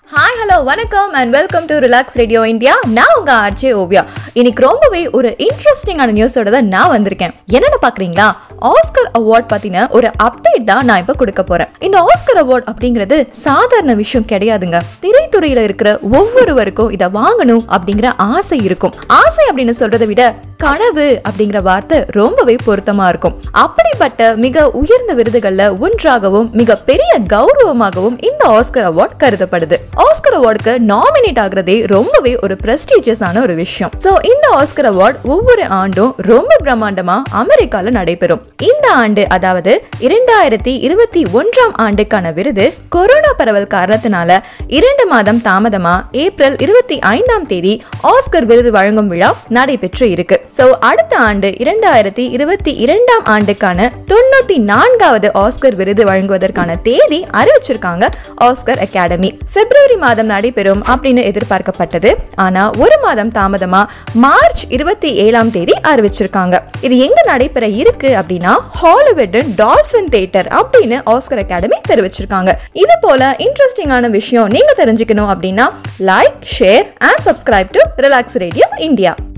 hi hello வணக்கம் and welcome to Relax Radio India நான் உங்க ஆர்ஜே ஓவியா இன்னைக்கு ரொம்பவே ஒரு இன்ட்ரெஸ்டிங்கான நியூஸோட தான் நான் வந்திருக்கேன் என்னன்னு பாக்குறீங்களா ஆஸ்கர் அவார்ட் பத்தின ஒரு அப்டேட் தான் நான் இப்ப கொடுக்க போறேன் இந்த ஆஸ்கர் அவார்ட் அப்படிங்கிறது சாதாரண விஷயம் கிடையாதுங்க திரைத்துறையில இருக்கிற ஒவ்வொருவருக்கும் இதை வாங்கணும் அப்படிங்கிற ஆசை இருக்கும் ஆசை அப்படின்னு சொல்றதை விட கனவு அப்படிங்கிற வார்த்தை ரொம்பவே பொருத்தமா இருக்கும் அப்படிப்பட்ட மிக உயர்ந்த விருதுகள்ல ஒன்றாகவும் மிக பெரிய கௌரவமாகவும் இந்த ஆஸ்கர் அவார்ட் கருதப்படுது ஆஸ்கர் அவார்டுக்கு நாமினேட் ஆகுறதே ரொம்பவே ஒரு பிரஸ்டீஜியஸான ஒரு விஷயம் சோ இந்த ஆஸ்கர் அவார்ட் ஒவ்வொரு ஆண்டும் ரொம்ப பிரம்மாண்டமா அமெரிக்கால நடைபெறும் இந்த ஆண்டு அதாவது இரண்டாயிரத்தி இருபத்தி ஒன்றாம் ஆண்டுக்கான விருது கொரோனா பரவல் காரணத்தினால இரண்டு மாதம் தாமதமா ஏப்ரல் இருபத்தி ஐந்தாம் தேதி ஆஸ்கர் விருது வழங்கும் விழா நடைபெற்று இருக்கு சோ அடுத்த ஆண்டு இரண்டாயிரத்தி இருபத்தி இரண்டாம் ஆண்டுக்கான தொண்ணூத்தி நான்காவது ஆஸ்கர் விருது வழங்குவதற்கான தேதி அறிவிச்சிருக்காங்க ஆஸ்கர் அகாடமி பிப்ரவரி மாதம் நடைபெறும் அப்படின்னு எதிர்பார்க்கப்பட்டது ஆனா ஒரு மாதம் தாமதமா மார்ச் இருபத்தி ஏழாம் தேதி அறிவிச்சிருக்காங்க இது எங்க நடைபெற இருக்கு அப்படின்னா ஹாலிவுட் டால்பின் தியேட்டர் அப்படின்னு ஆஸ்கர் அகாடமி தெரிவிச்சிருக்காங்க இது போல இன்ட்ரெஸ்டிங்கான விஷயம் நீங்க தெரிஞ்சுக்கணும் அப்படின்னா like share and subscribe to Relax Radio India